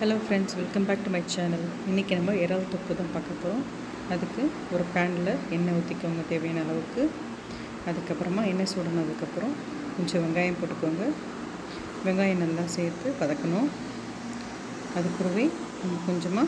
hello friends welcome back to my channel இன்றைக்கி நம்ம இறால் தொக்கு தான் பார்க்க போகிறோம் அதுக்கு ஒரு பேனில் எண்ணெய் ஊற்றிக்கோங்க தேவையான அளவுக்கு அதுக்கப்புறமா எண்ணெய் சூடினதுக்கப்புறம் கொஞ்சம் வெங்காயம் போட்டுக்கோங்க வெங்காயம் நல்லா சேர்த்து வதக்கணும் அது கூடவே நம்ம கொஞ்சமாக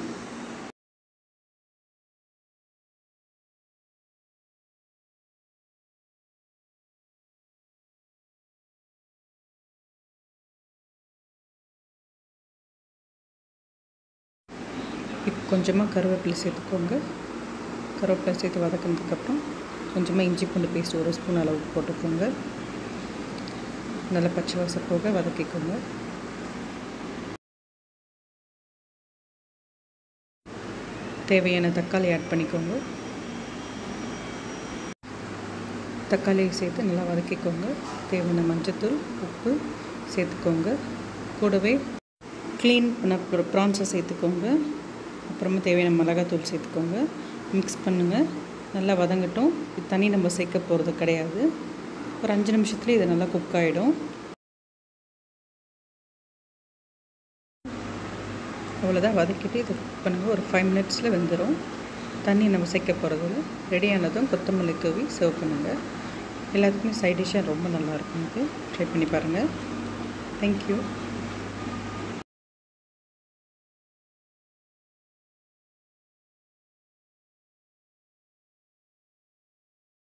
இப்போ கொஞ்சமாக கருவேப்பிலை சேர்த்துக்கோங்க கருவேப்பிலை சேர்த்து வதக்கினதுக்கப்புறம் கொஞ்சமாக இஞ்சி பூண்டு பேஸ்ட் ஒரு ஸ்பூன் அளவுக்கு போட்டுக்கோங்க நல்லா பச்சை வாசம் போக வதக்கிக்கோங்க தேவையான தக்காளி ஆட் பண்ணிக்கோங்க தக்காளியை சேர்த்து நல்லா வதக்கிக்கோங்க தேவையான மஞ்சத்தூள் உப்பு சேர்த்துக்கோங்க கூடவே க்ளீன் பண்ண ப்ரான்ஸை சேர்த்துக்கோங்க அப்புறமா தேவையான மிளகாத்தூள் சேர்த்துக்கோங்க மிக்ஸ் பண்ணுங்கள் நல்லா வதங்கட்டும் இது தண்ணி நம்ம சேர்க்க போகிறது கிடையாது ஒரு அஞ்சு நிமிஷத்துலேயே இது நல்லா குக் ஆகிடும் அவ்வளோதான் வதக்கிட்டு இது குக் பண்ணுங்கள் ஒரு ஃபைவ் மினிட்ஸில் வெந்துடும் தண்ணி நம்ம சேர்க்க போகிறது ரெடி ஆனதும் கொத்தமல்லி தூவி சர்வ் பண்ணுங்கள் எல்லாத்துக்குமே சைட் டிஷ்ஷாக ரொம்ப நல்லாயிருக்கும் இது ட்ரை பண்ணி பாருங்கள் தேங்க்யூ